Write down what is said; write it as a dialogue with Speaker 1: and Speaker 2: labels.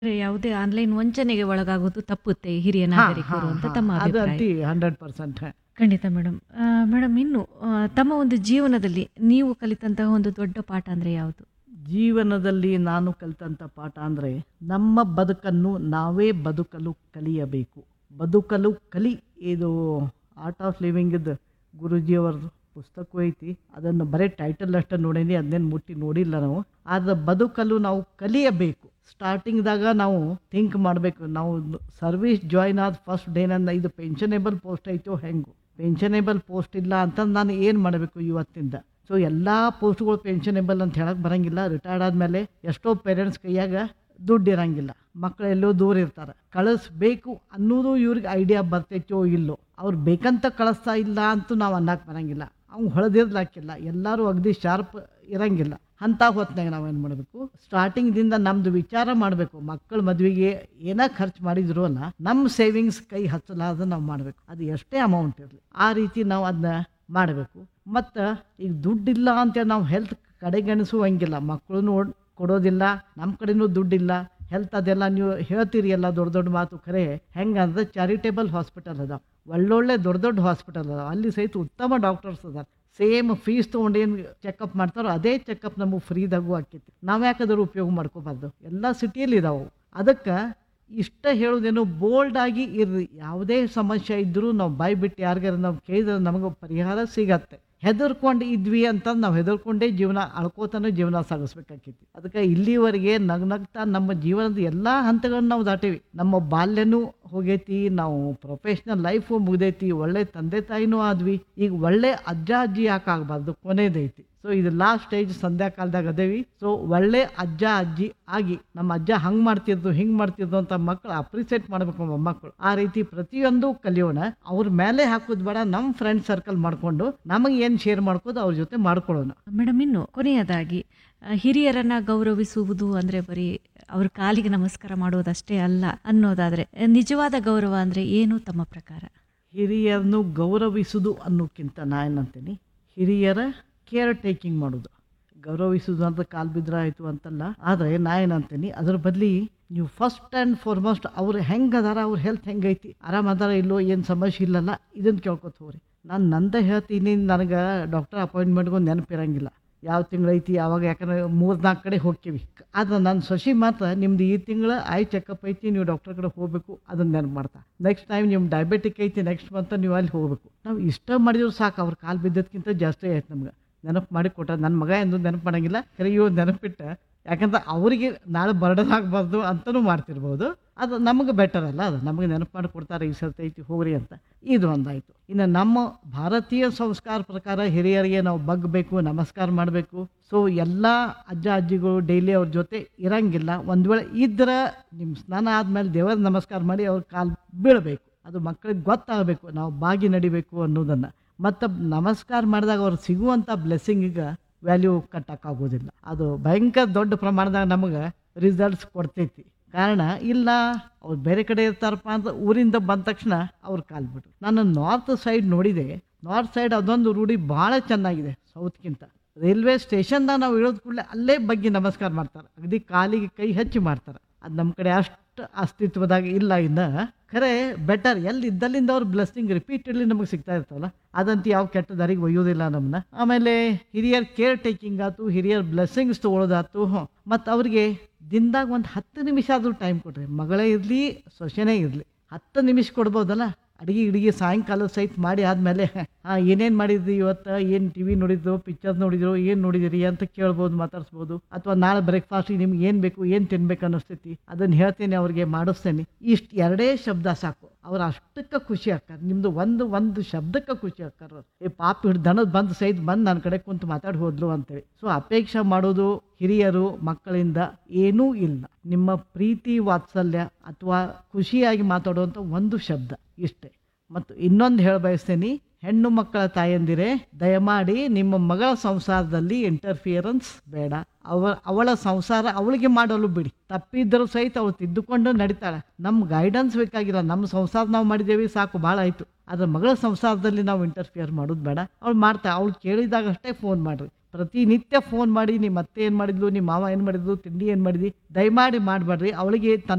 Speaker 1: ಅಂದ್ರೆ ಯಾವುದೇ ಆನ್ಲೈನ್ ವಂಚನೆಗೆ ಒಳಗಾಗೋದು ತಪ್ಪುತ್ತೆ ಈ ಹಿರಿಯ
Speaker 2: ಹಾ,
Speaker 1: ನಾಗರಿಕರು
Speaker 2: ಹಾ,
Speaker 1: ಅಂತ
Speaker 2: ಹಾ.
Speaker 1: ತಮ್ಮ
Speaker 2: ಅದು
Speaker 1: ಅಭಿಪ್ರಾಯ
Speaker 2: ಅಂತಿ ಹಂಡ್ರೆಡ್ ಪರ್ಸೆಂಟ್
Speaker 1: ಖಂಡಿತ ಮೇಡಮ್ ಮೇಡಮ್ ಇನ್ನು ಆ, ತಮ್ಮ ಒಂದು ಜೀವನದಲ್ಲಿ ನೀವು ಕಲಿತಂತಹ ಒಂದು ದೊಡ್ಡ ಪಾಠ ಅಂದ್ರೆ ಯಾವುದು
Speaker 2: ಜೀವನದಲ್ಲಿ ನಾನು ಕಲಿತಂಥ ಪಾಠ ಅಂದರೆ ನಮ್ಮ ಬದುಕನ್ನು ನಾವೇ ಬದುಕಲು ಕಲಿಯಬೇಕು ಬದುಕಲು ಕಲಿ ಇದು ಆರ್ಟ್ ಆಫ್ ಲಿವಿಂಗಿದ್ದು ಗುರುಜಿಯವರದು ಪುಸ್ತಕ ಐತಿ ಅದನ್ನು ಬರೀ ಟೈಟಲ್ ಅಷ್ಟೇ ನೋಡೀನಿ ಅದನ್ನೇನು ಮುಟ್ಟಿ ನೋಡಿಲ್ಲ ನಾವು ಆದರೆ ಬದುಕಲು ನಾವು ಕಲಿಯಬೇಕು ಸ್ಟಾರ್ಟಿಂಗ್ದಾಗ ನಾವು ಥಿಂಕ್ ಮಾಡಬೇಕು ನಾವು ಸರ್ವಿಸ್ ಜಾಯ್ನ್ ಆದ ಫಸ್ಟ್ ಡೇ ನನ್ನ ಇದು ಪೆನ್ಷನೇಬಲ್ ಪೋಸ್ಟ್ ಐತೋ ಹೆಂಗು ಪೆನ್ಷನೇಬಲ್ ಪೋಸ್ಟ್ ಇಲ್ಲ ಅಂತಂದು ನಾನು ಏನು ಮಾಡಬೇಕು ಇವತ್ತಿಂದ ಸೊ ಎಲ್ಲ ಪೋಸ್ಟ್ಗಳು ಪೆನ್ಷನೇಬಲ್ ಅಂತ ಹೇಳಕ್ಕೆ ಬರಂಗಿಲ್ಲ ರಿಟೈರ್ಡ್ ಆದಮೇಲೆ ಎಷ್ಟೋ ಪೇರೆಂಟ್ಸ್ ಕೈಯಾಗ ದುಡ್ಡು ಇರಂಗಿಲ್ಲ ಮಕ್ಕಳು ಎಲ್ಲೋ ದೂರ ಇರ್ತಾರೆ ಕಳಿಸ್ಬೇಕು ಅನ್ನೋದು ಇವ್ರಿಗೆ ಐಡಿಯಾ ಬರ್ತೈತೋ ಇಲ್ಲೋ ಅವ್ರು ಬೇಕಂತ ಕಳಿಸ್ತಾ ಇಲ್ಲ ಅಂತೂ ನಾವು ಅನ್ನಕ್ಕೆ ಬರಂಗಿಲ್ಲ ಅವ್ನು ಹೊಳೆದಿರ್ಲಾಕಿಲ್ಲ ಎಲ್ಲರೂ ಅಗದಿ ಶಾರ್ಪ್ ಇರಂಗಿಲ್ಲ ಅಂಥ ಹೊತ್ನಾಗ ನಾವೇನು ಮಾಡಬೇಕು ಸ್ಟಾರ್ಟಿಂಗ್ದಿಂದ ನಮ್ದು ವಿಚಾರ ಮಾಡಬೇಕು ಮಕ್ಕಳ ಮದುವೆಗೆ ಏನ ಖರ್ಚು ಮಾಡಿದ್ರು ಅಲ್ಲ ನಮ್ಮ ಸೇವಿಂಗ್ಸ್ ಕೈ ಹಚ್ಚಲಾರ್ದ ನಾವು ಮಾಡಬೇಕು ಅದು ಎಷ್ಟೇ ಅಮೌಂಟ್ ಇರಲಿ ಆ ರೀತಿ ನಾವು ಅದನ್ನ ಮಾಡಬೇಕು ಮತ್ತು ಈಗ ದುಡ್ಡಿಲ್ಲ ಅಂತೇಳಿ ನಾವು ಹೆಲ್ತ್ ಕಡೆಗಣಿಸುವಂಗಿಲ್ಲ ಮಕ್ಕಳು ನೋಡ್ ಕೊಡೋದಿಲ್ಲ ನಮ್ಮ ಕಡೆನೂ ದುಡ್ಡಿಲ್ಲ ಹೆಲ್ತ್ ಅದೆಲ್ಲ ನೀವು ಹೇಳ್ತೀರಿ ಎಲ್ಲ ದೊಡ್ಡ ದೊಡ್ಡ ಮಾತು ಖರೆ ಹೆಂಗಂದ್ರೆ ಚಾರಿಟೇಬಲ್ ಹಾಸ್ಪಿಟಲ್ ಅದಾವ ಒಳ್ಳೊಳ್ಳೆ ದೊಡ್ಡ ದೊಡ್ಡ ಹಾಸ್ಪಿಟಲ್ ಅದಾವ ಅಲ್ಲಿ ಸಹಿತ ಉತ್ತಮ ಡಾಕ್ಟರ್ಸ್ ಅದಾರ ಸೇಮ್ ಫೀಸ್ ತೊಗೊಂಡು ಏನು ಚೆಕಪ್ ಮಾಡ್ತಾರೋ ಅದೇ ಚೆಕಪ್ ನಮಗೆ ಫ್ರೀದಾಗೂ ಆಕೈತಿ ನಾವು ಯಾಕಂದ್ರೆ ಉಪಯೋಗ ಮಾಡ್ಕೋಬಾರ್ದು ಎಲ್ಲ ಸಿಟಿಯಲ್ಲಿ ಇದಾವೆ ಅದಕ್ಕೆ ಇಷ್ಟ ಹೇಳೋದೇನು ಬೋಲ್ಡ್ ಆಗಿ ಇರ್ರಿ ಯಾವುದೇ ಸಮಸ್ಯೆ ಇದ್ದರೂ ನಾವು ಬಾಯಿ ಬಿಟ್ಟು ಯಾರಿಗಾರ ನಾವು ಕೇಳಿದ್ರೆ ನಮಗೆ ಪರಿಹಾರ ಸಿಗತ್ತೆ ಹೆದರ್ಕೊಂಡು ಇದ್ವಿ ಅಂತ ನಾವು ಹೆದರ್ಕೊಂಡೇ ಜೀವನ ಅಳ್ಕೋತಾನೆ ಜೀವನ ಸಾಗಿಸ್ಬೇಕಾಕೈತಿ ಅದಕ್ಕೆ ಇಲ್ಲಿವರೆಗೆ ನಗ್ನಗ್ತಾ ನಮ್ಮ ಜೀವನದ ಎಲ್ಲ ಹಂತಗಳನ್ನ ನಾವು ದಾಟೀವಿ ನಮ್ಮ ಬಾಲ್ಯನೂ ಹೋಗೈತಿ ನಾವು ಪ್ರೊಫೆಷ್ನಲ್ ಲೈಫು ಮುಗ್ದೈತಿ ಒಳ್ಳೆ ತಂದೆ ತಾಯಿನೂ ಆದ್ವಿ ಈಗ ಒಳ್ಳೆ ಅಜ್ಜ ಅಜ್ಜಿ ಯಾಕೆ ಆಗಬಾರ್ದು ಕೊನೆದೈತಿ ಸೊ ಇದು ಲಾಸ್ಟ್ ಸ್ಟೇಜ್ ಸಂಧ್ಯಾ ಕಾಲದಾಗ ಅದೇವಿ ಸೊ ಒಳ್ಳೆ ಅಜ್ಜ ಅಜ್ಜಿ ಆಗಿ ನಮ್ಮ ಅಜ್ಜ ಹಂಗೆ ಮಾಡ್ತಿದ್ದು ಹಿಂಗೆ ಮಾಡ್ತಿದ್ದು ಅಂತ ಮಕ್ಕಳು ಅಪ್ರಿಸಿಯೇಟ್ ಮಾಡಬೇಕು ಮೊಮ್ಮಕ್ಕಳು ಆ ರೀತಿ ಪ್ರತಿಯೊಂದು ಕಲಿಯೋಣ ಅವ್ರ ಮೇಲೆ ಹಾಕೋದು ಬೇಡ ನಮ್ಮ ಫ್ರೆಂಡ್ ಸರ್ಕಲ್ ಮಾಡ್ಕೊಂಡು ನಮಗೆ ಏನು ಶೇರ್ ಮಾಡ್ಕೋದು ಅವ್ರ ಜೊತೆ ಮಾಡ್ಕೊಳ್ಳೋಣ
Speaker 1: ಮೇಡಮ್ ಇನ್ನು ಕೊನೆಯದಾಗಿ ಆ, ಹಿರಿಯರನ್ನ ಗೌರವಿಸುವುದು ಅಂದ್ರೆ ಬರೀ ಅವ್ರ ಕಾಲಿಗೆ ನಮಸ್ಕಾರ ಮಾಡೋದಷ್ಟೇ ಅಲ್ಲ ಅನ್ನೋದಾದ್ರೆ ಆ, ನಿಜವಾದ ಗೌರವ ಅಂದ್ರೆ ಏನು ತಮ್ಮ ಪ್ರಕಾರ
Speaker 2: ಹಿರಿಯರನ್ನು ಗೌರವಿಸುವುದು ಅನ್ನೋಕ್ಕಿಂತ ನಾ ಏನಂತೀನಿ ಹಿರಿಯರ ಕೇರ್ ಟೇಕಿಂಗ್ ಮಾಡೋದು ಗೌರವಿಸುವುದು ಅಂತ ಕಾಲು ಬಿದ್ರೆ ಆಯಿತು ಅಂತಲ್ಲ ಆದರೆ ನಾ ಏನಂತೀನಿ ಅದ್ರ ಬದಲಿ ನೀವು ಫಸ್ಟ್ ಆ್ಯಂಡ್ ಫಾರ್ಮೋಸ್ಟ್ ಅವ್ರು ಹೆಂಗೆ ಅದಾರ ಅವ್ರ ಹೆಲ್ತ್ ಹೆಂಗೈತಿ ಆರಾಮ್ ಅದಾರ ಇಲ್ಲೋ ಏನು ಸಮಸ್ಯೆ ಇಲ್ಲಲ್ಲ ಇದನ್ನು ಕೇಳ್ಕೊತ ಹೋಗ್ರಿ ನಾನು ನಂದ ಹೇಳ್ತೀನಿ ನನಗೆ ಡಾಕ್ಟರ್ ಅಪಾಯಿಂಟ್ಮೆಂಟ್ಗೆ ಒಂದು ನೆನಪಿರಂಗಿಲ್ಲ ಯಾವ ತಿಂಗಳು ಐತಿ ಯಾವಾಗ ಯಾಕಂದ್ರೆ ಮೂರು ನಾಲ್ಕು ಕಡೆ ಹೋಗ್ತೀವಿ ಆದ್ರೆ ನನ್ನ ಸೊಸಿ ಮಾತ್ರ ನಿಮ್ದು ಈ ತಿಂಗಳು ಐ ಚೆಕಪ್ ಐತಿ ನೀವು ಡಾಕ್ಟರ್ ಕಡೆ ಹೋಗಬೇಕು ಅದನ್ನ ನೆನಪು ಮಾಡ್ತಾ ನೆಕ್ಸ್ಟ್ ಟೈಮ್ ನಿಮ್ಮ ಡಯಾಬಿಟಿಕ್ ಐತಿ ನೆಕ್ಸ್ಟ್ ಮಂತ್ ನೀವು ಅಲ್ಲಿ ಹೋಗಬೇಕು ನಾವು ಇಷ್ಟ ಮಾಡಿದ್ರು ಸಾಕು ಅವ್ರ ಕಾಲು ಬಿದ್ದದ್ಕಿಂತ ಜಾಸ್ತಿ ಆಯ್ತು ನಮ್ಗೆ ನೆನಪು ಮಾಡಿ ಕೊಟ್ಟ ನನ್ನ ಮಗ ಎಂದು ನೆನಪು ಮಾಡಂಗಿಲ್ಲ ಖರೆ ಇವ್ ನೆನಪಿಟ್ಟ ಯಾಕಂದ್ರೆ ಅವರಿಗೆ ನಾಳೆ ಬರ್ಡನ್ ಆಗಬಾರ್ದು ಅಂತಲೂ ಮಾಡ್ತಿರ್ಬೋದು ಅದು ನಮಗೆ ಬೆಟರ್ ಅಲ್ಲ ಅದು ನಮಗೆ ನೆನಪು ಮಾಡಿ ಕೊಡ್ತಾರೆ ಈ ಸರ್ತಿ ಐತಿ ಹೋಗ್ರಿ ಅಂತ ಇದು ಒಂದಾಯಿತು ಇನ್ನು ನಮ್ಮ ಭಾರತೀಯ ಸಂಸ್ಕಾರ ಪ್ರಕಾರ ಹಿರಿಯರಿಗೆ ನಾವು ಬಗ್ಬೇಕು ನಮಸ್ಕಾರ ಮಾಡಬೇಕು ಸೊ ಎಲ್ಲ ಅಜ್ಜ ಅಜ್ಜಿಗಳು ಡೈಲಿ ಅವ್ರ ಜೊತೆ ಇರಂಗಿಲ್ಲ ಒಂದು ವೇಳೆ ಇದ್ರೆ ನಿಮ್ಮ ಸ್ನಾನ ಆದಮೇಲೆ ದೇವರ ನಮಸ್ಕಾರ ಮಾಡಿ ಅವ್ರ ಕಾಲು ಬೀಳಬೇಕು ಅದು ಮಕ್ಕಳಿಗೆ ಗೊತ್ತಾಗಬೇಕು ನಾವು ಬಾಗಿ ನಡಿಬೇಕು ಅನ್ನೋದನ್ನು ಮತ್ತು ನಮಸ್ಕಾರ ಮಾಡಿದಾಗ ಅವ್ರು ಸಿಗುವಂಥ ಬ್ಲೆಸ್ಸಿಂಗಿಗೆ ವ್ಯಾಲ್ಯೂ ಕಟ್ಟಕ್ಕಾಗೋದಿಲ್ಲ ಅದು ಭಯಂಕರ ದೊಡ್ಡ ಪ್ರಮಾಣದಾಗ ನಮಗೆ ರಿಸಲ್ಟ್ಸ್ ಕೊಡ್ತೈತಿ ಕಾರಣ ಇಲ್ಲ ಅವ್ರು ಬೇರೆ ಕಡೆ ಇರ್ತಾರಪ್ಪ ಅಂತ ಊರಿಂದ ಬಂದ ತಕ್ಷಣ ಅವ್ರು ಕಾಲು ಬಿಟ್ರು ನಾನು ನಾರ್ತ್ ಸೈಡ್ ನೋಡಿದೆ ನಾರ್ತ್ ಸೈಡ್ ಅದೊಂದು ರೂಢಿ ಭಾಳ ಚೆನ್ನಾಗಿದೆ ಸೌತ್ಗಿಂತ ರೈಲ್ವೆ ಸ್ಟೇಷನ್ದಾಗ ನಾವು ಇಳೋದ್ ಕೂಡಲೇ ಅಲ್ಲೇ ಬಗ್ಗೆ ನಮಸ್ಕಾರ ಮಾಡ್ತಾರೆ ಅಗದಿ ಕಾಲಿಗೆ ಕೈ ಹಚ್ಚಿ ಮಾಡ್ತಾರೆ ಅದು ನಮ್ಮ ಕಡೆ ಅಷ್ಟು ಅಸ್ತಿತ್ವದಾಗ ಇಲ್ಲ ಇನ್ನ ಖರೆ ಬೆಟರ್ ಎಲ್ಲಿ ಇದ್ದಲ್ಲಿಂದ ಅವ್ರ ಬ್ಲೆಸ್ಸಿಂಗ್ ರಿಪೀಟೆಡ್ಲಿ ನಮಗೆ ಸಿಗ್ತಾ ಇರ್ತಾವಲ್ಲ ಅದಂತೂ ಯಾವ ಕೆಟ್ಟ ದಾರಿಗೆ ಒಯ್ಯೋದಿಲ್ಲ ನಮ್ಮನ್ನ ಆಮೇಲೆ ಹಿರಿಯರ್ ಕೇರ್ ಟೇಕಿಂಗ್ ಆಯ್ತು ಹಿರಿಯರ್ ಬ್ಲೆಸ್ಸಿಂಗ್ಸ್ ತೊಗೊಳೋದಾಯ್ತು ಮತ್ತು ಅವ್ರಿಗೆ ದಿನದಾಗ ಒಂದು ಹತ್ತು ನಿಮಿಷ ಆದರೂ ಟೈಮ್ ಕೊಡ್ರಿ ಮಗಳೇ ಇರಲಿ ಸೊಸೆನೇ ಇರಲಿ ಹತ್ತು ನಿಮಿಷ ಕೊಡ್ಬೋದಲ್ಲ ಅಡಿಗೆ ಗಿಡಿಗೆ ಸಾಯಂಕಾಲ ಸಹಿತ ಮಾಡಿ ಆದಮೇಲೆ ಹಾಂ ಏನೇನು ಮಾಡಿದ್ರಿ ಇವತ್ತು ಏನು ಟಿ ವಿ ನೋಡಿದ್ರು ಪಿಕ್ಚರ್ ನೋಡಿದ್ರು ಏನು ನೋಡಿದಿರಿ ಅಂತ ಕೇಳ್ಬೋದು ಮಾತಾಡ್ಸ್ಬೋದು ಅಥವಾ ನಾಳೆ ಬ್ರೇಕ್ಫಾಸ್ಟಿಗೆ ನಿಮ್ಗೆ ಏನು ಬೇಕು ಏನು ತಿನ್ಬೇಕು ಅನ್ನಿಸ್ತೈತಿ ಅದನ್ನು ಹೇಳ್ತೇನೆ ಅವ್ರಿಗೆ ಮಾಡಿಸ್ತೇನೆ ಇಷ್ಟು ಎರಡೇ ಶಬ್ದ ಸಾಕು ಅವ್ರು ಅಷ್ಟಕ್ಕೆ ಖುಷಿ ಆಗ್ತಾರೆ ನಿಮ್ಮದು ಒಂದು ಒಂದು ಶಬ್ದಕ್ಕೆ ಖುಷಿ ಆಗ್ತಾರೆ ಅವ್ರು. ಏ ಪಾಪ ಹಿಡ್ದು ದನದ ಬಂದು ಸಹಿತ ಬಂದು ನನ್ನ ಕಡೆ ಕುಂತು ಮಾತಾಡಿ ಹೋದ್ಲು ಅಂತೇಳಿ ಸೊ ಅಪೇಕ್ಷೆ ಮಾಡೋದು ಹಿರಿಯರು ಮಕ್ಕಳಿಂದ ಏನೂ ಇಲ್ಲ ನಿಮ್ಮ ಪ್ರೀತಿ ವಾತ್ಸಲ್ಯ ಅಥವಾ ಖುಷಿಯಾಗಿ ಮಾತಾಡುವಂಥ ಒಂದು ಶಬ್ದ ಇಷ್ಟೇ ಮತ್ತು ಇನ್ನೊಂದು ಹೇಳ ಬಯಸ್ತೇನೆ ಹೆಣ್ಣು ಮಕ್ಕಳ ತಾಯಂದಿರೇ ದಯಮಾಡಿ ನಿಮ್ಮ ಮಗಳ ಸಂಸಾರದಲ್ಲಿ ಇಂಟರ್ಫಿಯರೆನ್ಸ್ ಬೇಡ ಅವ ಅವಳ ಸಂಸಾರ ಅವಳಿಗೆ ಮಾಡಲು ಬಿಡಿ ತಪ್ಪಿದ್ದರೂ ಸಹಿತ ಅವಳು ತಿದ್ದುಕೊಂಡು ನಡೀತಾಳೆ ನಮ್ಮ ಗೈಡೆನ್ಸ್ ಬೇಕಾಗಿಲ್ಲ ನಮ್ಮ ಸಂಸಾರ ನಾವು ಮಾಡಿದ್ದೇವೆ ಸಾಕು ಭಾಳ ಆಯಿತು ಅದ್ರ ಮಗಳ ಸಂಸಾರದಲ್ಲಿ ನಾವು ಇಂಟರ್ಫಿಯರ್ ಮಾಡೋದು ಬೇಡ ಅವಳು ಮಾಡ್ತಾಳೆ ಅವಳು ಕೇಳಿದಾಗಷ್ಟೇ ಫೋನ್ ಮಾಡಿರಿ ಪ್ರತಿನಿತ್ಯ ಫೋನ್ ಮಾಡಿ ನಿಮ್ಮ ಅತ್ತೆ ಏನು ಮಾಡಿದ್ಲು ನಿಮ್ಮ ಮಾವ ಏನು ಮಾಡಿದ್ಲು ತಿಂಡಿ ಏನು ಮಾಡಿದ್ವಿ ದಯಮಾಡಿ ಮಾಡಬೇಡ್ರಿ ಅವಳಿಗೆ ತನ್ನ